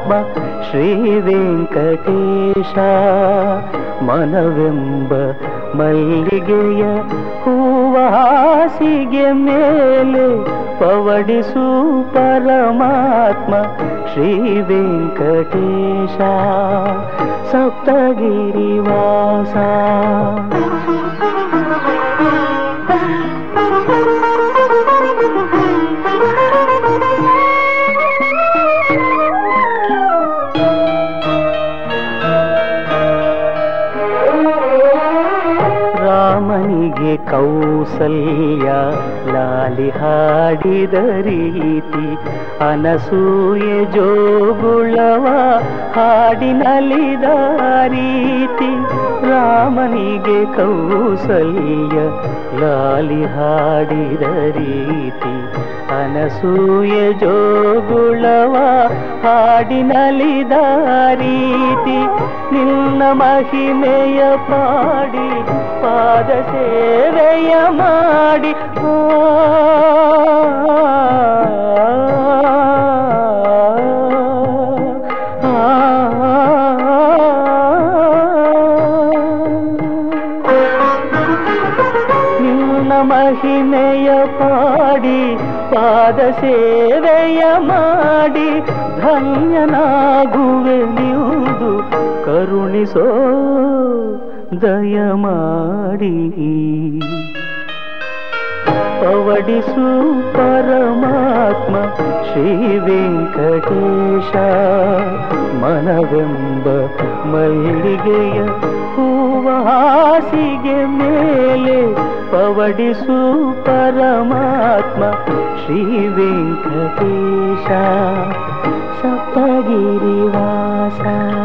ಶ್ರೀ ವೆಂಕಟೇಶ ಮನವೆಂಬ ಮಲ್ಲಿಗೆಯ ಹೂವ ಹಾಸಿಗೆ ಮೇಲೆ ಪವಡಿಸು ಪರಮಾತ್ಮ ಶ್ರೀ ವೆಂಕಟೇಶ ಸಪ್ತಗಿರಿವಾಸ ರಾಮನಿಗೆ ಕೌಸಲ್ಯ ಲಾಲಿ ಹಾಡಿದ ರೀತಿ ಅನಸೂಯೆ ಜೋಗುಳವ ಹಾಡಿನಲಿದ ರೀತಿ ರಾಮನಿಗೆ ಕೌಸಲ್ಯ ಲಾಲಿ ಹಾಡಿದ ರೀತಿ ಅನಸೂಯೆ ಜೋಗುಳವ ಹಾಡಿನಲಿದ ರೀತಿ ನಿನ್ನ ಮಹಿಮೆಯ ಪಾಡಿ ಪಾದ ಸೇವೆಯ ಮಾಡಿ ನಿನ್ನ ಮಹಿಮೆಯ ಪಾಡಿ ಪಾದ ಸೇವೆಯ ಮಾಡಿ ಧನ್ಯನಾಗುವೆ ನಿವುದು ಕರುಣಿಸೋ ದಯ ಮಾಡಿ ಪವಡಿಸು ಪರಮಾತ್ಮ ಶ್ರೀ ವೆಂಕಟೇಶ ಮನವೆಂಬ ಮಲ್ಲಿಗೆಯ ಹೂವ ಹಾಸಿಗೆ ಮೇಲೆ ಪವಡಿಸು ಪರಮಾತ್ಮ ಶ್ರೀ ವೆಂಕಟೇಶ ಸಪ್ತಗಿರಿವಾಸ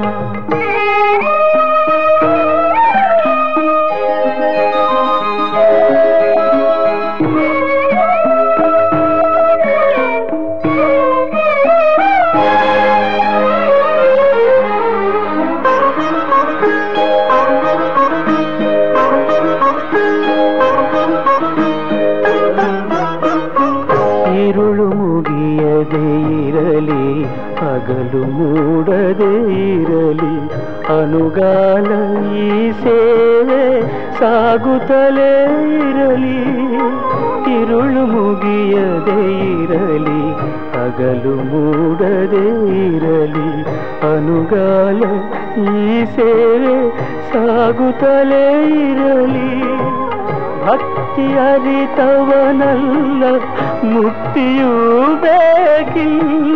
ഇരുളു മുಗಿಯದೇ ಇರಲಿ ಹಗಲು ಮೂಡದೇ ಇರಲಿ ಅನುಗಾಲ ಈ ಸೇವೆ ಸಾಗುತ್ತಲೇ ಇರಲಿ ഇരുಳು ಮುಗಿಯದೇ ಇರಲಿ ಹಗಲು ಮೂಡದೇ ಇರಲಿ ಅನುಗಾಲ ಈ ಸೇವೆ ಸಾಗುತ್ತಲೇ ಇರಲಿ ಭಕ್ತಿ ಅರಿತವನಲ್ಲ ಮುಕ್ತಿಯೂ ಬೇಕಿಲ್ಲ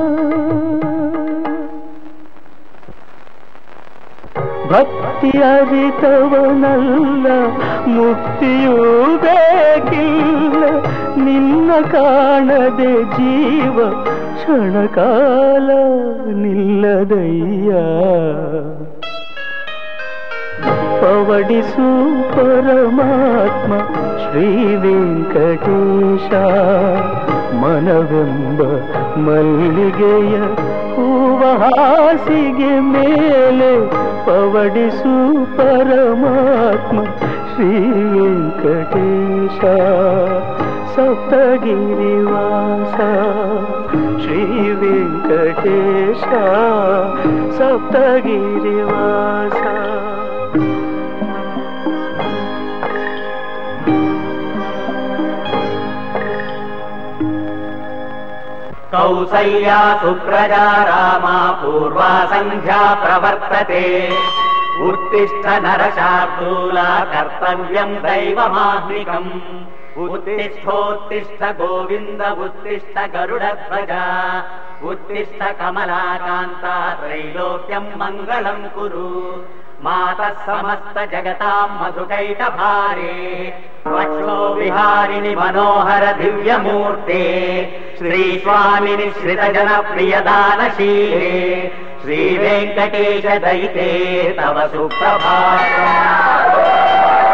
ಭಕ್ತಿ ಅರಿತವನಲ್ಲ ಮುಕ್ತಿಯೂ ಬೇಕಿಲ್ಲ ನಿನ್ನ ಕಾಣದೆ ಜೀವ ಕ್ಷಣಕಾಲ ನಿಲ್ಲದಯ್ಯ ಪವಡಿಸು ಪರಮಾತ್ಮ ಶ್ರೀ ವೆಂಕಟೇಶ ಮನವೆಂಬ ಮಲ್ಲಿಗೆಯ ಹೂವ ಹಾಸಿಗೆ ಮೇಲೆ ಪವಡಿಸು ಪರಮಾತ್ಮ ಶ್ರೀ ವೆಂಕಟೇಶ ಸಪ್ತಗಿರಿವಾಸ ಶ್ರೀ ವೆಂಕಟೇಶ ಸಪ್ತಗಿರಿವಾಸ कौसल्या सुप्रजा रामा पूर्वा सन्ध्या प्रवर्तते उत्तिष्ठ नरशार्दूला कर्तव्यम् दैवमाह्निकम् उत्तिष्ठोत्तिष्ठ गोविन्द उत्तिष्ठ गरुडध्वजा उत्तिष्ठ कमलाकान्ता त्रैलोक्यम् मङ्गलम् कुरु मातः समस्त जगताम् मधुकैटभारे वक्षो विहारिणि मनोहर दिव्यमूर्ते श्रीस्वामिनि श्रितजनप्रियदानशीले श्रीवेङ्कटेश दयिते तव सुप्रभातम्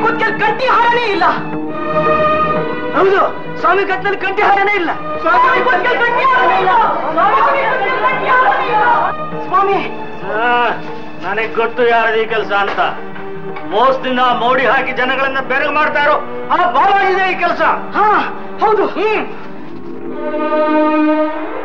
ಕುತ್ತಿಗೆ ಕಂಠಿ ಹಾರನೇ ಇಲ್ಲ ಹೌದು ಸ್ವಾಮಿ ಕತ್ತಲ್ಲಿ ಕಂಠಿ ಹಾರನೇ ಇಲ್ಲ ಸ್ವಾಮಿ ಕುತ್ತಿಗೆ ಕಂಠಿ ಹಾರನೇ ಇಲ್ಲ ಸ್ವಾಮಿ ಕುತ್ತಿಗೆ ಕಂಠಿ ಹಾರನೇ ಇಲ್ಲ. ಸ್ವಾಮಿ ನನಗೆ ಗೊತ್ತು ಯಾರದು ಈ ಕೆಲಸ ಅಂತ ಮೋಸದಿಂದ ಮೋಡಿ ಹಾಕಿ ಜನಗಳನ್ನ ಬೆರಗು ಮಾಡ್ತಾ ಇರೋ ಆ ಬಾಬಾ ಇದೆ ಈ ಕೆಲಸ ಹಾ ಹೌದು ಹ್ಮ್